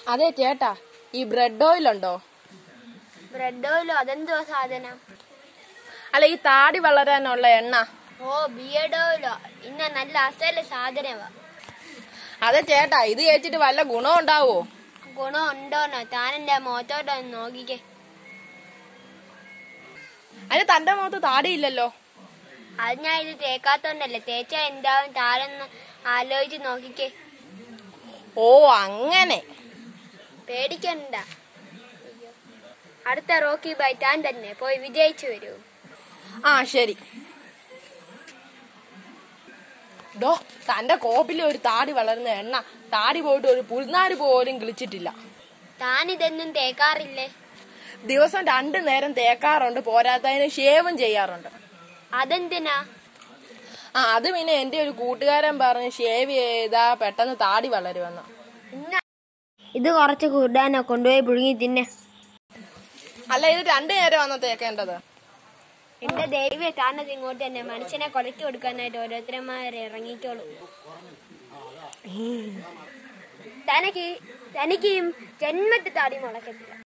അതെ ചേട്ടാ ഈ ബ്രെഡ് ഓയിൽ ഉണ്ടോ ബ്രെഡ് ഓയിലോ അതെന്തോ സാധനം അല്ല ഈ താടി വളരാനുള്ള എണ്ണ ഓ ബിയർഡ് ഓയിലോ ഇന്ന നല്ല അസല സാധനമാ അതെ ചേട്ടാ ഇത് ചേച്ചിട്ട് വല്ല ഗുണം ഉണ്ടാവോ ഗുണം ഉണ്ടോന്നോ താൻ എന്റെ മുഖത്തോട്ടൊന്ന് നോക്കിക്കേ അതിന് തന്റെ മുഖത്ത് താടിയില്ലല്ലോ അത് ഞാൻ ഇത് തേക്കാത്തോണ്ടല്ലേ തേച്ചാ എന്താവും താരൊന്ന് ആലോചിച്ച് നോക്കിക്കേ ഓ അങ്ങനെ പേടിക്കണ്ട അടുത്ത റോക്കി ബൈ താൻ തന്നെ പോയി വിജയിച്ചു വരൂ ആ ശരി ഡോ തന്റെ കോപ്പിൽ ഒരു താടി വളരുന്ന എണ്ണ താടി പോയിട്ട് ഒരു പുൽനാര് പോലും കിളിച്ചിട്ടില്ല താൻ ഇതൊന്നും തേക്കാറില്ലേ ദിവസം രണ്ടു നേരം തേക്കാറുണ്ട് പോരാത്തതിന് ഷേവും ചെയ്യാറുണ്ട് അതെന്തിനാ ആ അത് പിന്നെ എന്റെ ഒരു കൂട്ടുകാരൻ പറഞ്ഞ് ഷേവ് ചെയ്താ പെട്ടെന്ന് താടി വളരുമെന്ന് ഇത് കുറച്ച് കൂടാനോ കൊണ്ടുപോയി പുഴുങ്ങി തിന്നെ അല്ല ഇത് രണ്ടു നേരമാണോ തേക്കേണ്ടത് എന്റെ ദൈവം താനത് ഇങ്ങോട്ട് തന്നെ മനുഷ്യനെ കൊലക്കി കൊടുക്കാനായിട്ട് ഓരോരുത്തരന്മാരെ ഇറങ്ങിക്കോളൂ തനക്ക് തനിക്ക് ജന്മത്തെ താടി മുളക്കത്തില്ല